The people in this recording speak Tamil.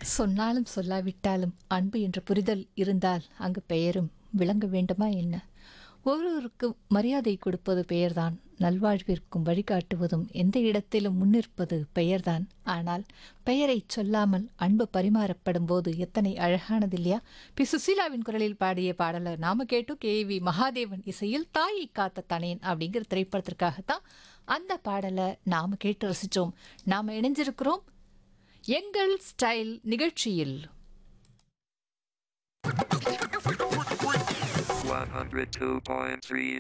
சொன்னாலும் சொல்லாவிட்டாலும் அன்பு என்ற புரிதல் இருந்தால் அங்கு பெயரும் விளங்க வேண்டுமா என்ன ஒருவருக்கு மரியாதை கொடுப்பது பெயர்தான் நல்வாழ்விற்கும் வழிகாட்டுவதும் எந்த இடத்திலும் முன்னிற்பது பெயர்தான் ஆனால் பெயரை சொல்லாமல் அன்பு பரிமாறப்படும் போது எத்தனை அழகானது இல்லையா பி சுசீலாவின் குரலில் பாடிய பாடலை நாம கேட்டோம் கே வி மகாதேவன் இசையில் தாயை காத்த தனேன் அப்படிங்கிற திரைப்படத்திற்காகத்தான் அந்த பாடலை நாம கேட்டு ரசிச்சோம் நாம இணைஞ்சிருக்கிறோம் எங்கள் ஸ்டைல் நிகழ்ச்சியில் 102.3